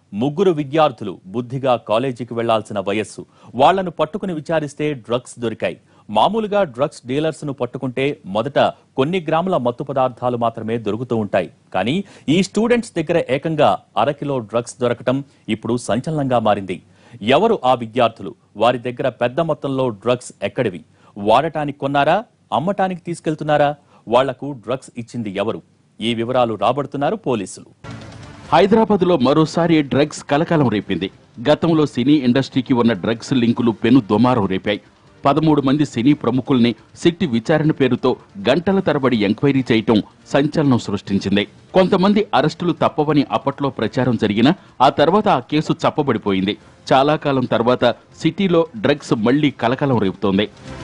ముగ్గురు విద్యార్థులు బుద్ధిగా కాలేజీకి వెళ్లాల్సిన వయస్సు వాళ్లను పట్టుకుని విచారిస్తే డ్రగ్స్ దొరికాయి మామూలుగా డ్రగ్స్ డీలర్స్ ను పట్టుకుంటే మొదట కొన్ని గ్రాముల మత్తు పదార్థాలు మాత్రమే దొరుకుతూ ఉంటాయి కానీ ఈ స్టూడెంట్స్ దగ్గర ఏకంగా అరకిలో డ్రగ్స్ దొరకటం ఇప్పుడు సంచలనంగా మారింది ఎవరు ఆ విద్యార్థులు వారి దగ్గర పెద్ద మొత్తంలో డ్రగ్స్ ఎక్కడివి వాడటానికి కొన్నారా అమ్మటానికి తీసుకెళ్తున్నారా వాళ్లకు డ్రగ్స్ ఇచ్చింది ఎవరు ఈ వివరాలు రాబడుతున్నారు పోలీసులు హైదరాబాద్ లో మరోసారి డ్రగ్స్ కలకలం రేపింది గతంలో సినీ ఇండస్ట్రీకి ఉన్న డ్రగ్స్ లింకులు పెను దుమారం రేపాయి పదమూడు మంది సినీ ప్రముఖుల్ని సిట్టి విచారణ పేరుతో గంటల తరబడి ఎంక్వైరీ చేయటం సంచలనం సృష్టించింది కొంతమంది అరెస్టులు తప్పవని అప్పట్లో ప్రచారం జరిగినా ఆ తర్వాత ఆ కేసు చప్పబడిపోయింది చాలా కాలం తర్వాత సిటీలో డ్రగ్స్ మళ్లీ కలకలం రేపుతోంది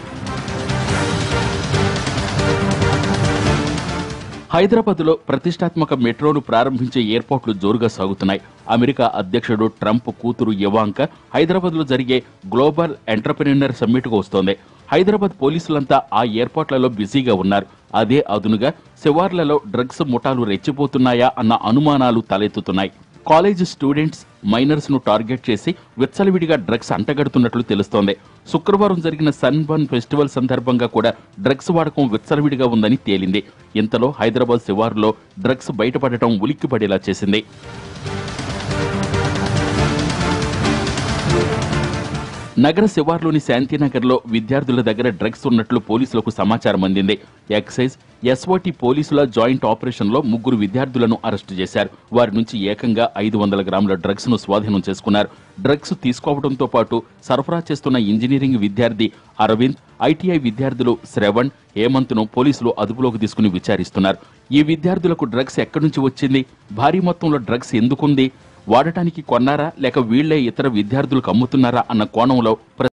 హైదరాబాద్ లో ప్రతిష్టాత్మక మెట్రోను ప్రారంభించే ఏర్పాట్లు జోరుగా సాగుతున్నాయి అమెరికా అధ్యక్షుడు ట్రంప్ కూతురు యవాంక హైదరాబాద్ లో జరిగే గ్లోబల్ ఎంటర్ప్రెన్యూర్ సమ్మిట్ కు వస్తోంది హైదరాబాద్ పోలీసులంతా ఆ ఏర్పాట్లలో బిజీగా ఉన్నారు అదే అదునుగా శివార్లలో డ్రగ్స్ ముఠాలు రెచ్చిపోతున్నాయా అన్న అనుమానాలు తలెత్తుతున్నాయి కాలేజ్ స్టూడెంట్స్ మైనర్స్ ను టార్గెట్ చేసి విచ్చలవిడిగా డ్రగ్స్ అంటగడుతున్నట్లు తెలుస్తోంది శుక్రవారం జరిగిన సన్ బర్న్ ఫెస్టివల్ సందర్భంగా కూడా డ్రగ్స్ వాడకం విచ్చలవిడిగా ఉందని తేలింది ఇంతలో హైదరాబాద్ శివారులో డ్రగ్స్ బయటపడటం ఉలిక్కిపడేలా చేసింది నగర శివార్లోని శాంతినగర్లో విద్యార్థుల దగ్గర డ్రగ్స్ ఉన్నట్లు పోలీసులకు సమాచారం అందింది ఎక్సైజ్ ఎస్ఓటి పోలీసుల జాయింట్ ఆపరేషన్లో ముగ్గురు విద్యార్థులను అరెస్టు చేశారు వారి నుంచి ఏకంగా ఐదు వందల గ్రాముల డ్రగ్స్ ను స్వాధీనం చేసుకున్నారు డ్రగ్స్ తీసుకోవడంతో పాటు సరఫరా చేస్తున్న ఇంజనీరింగ్ విద్యార్థి అరవింద్ ఐటీఐ విద్యార్థులు శ్రవణ్ హేమంత్ ను పోలీసులు అదుపులోకి తీసుకుని విచారిస్తున్నారు ఈ విద్యార్థులకు డ్రగ్స్ ఎక్కడి నుంచి వచ్చింది భారీ మొత్తంలో డ్రగ్స్ ఎందుకుంది వాడటానికి కొన్నారా లేక వీళ్లే ఇతర విద్యార్థులకు అమ్ముతున్నారా అన్న కోణంలో ప్ర-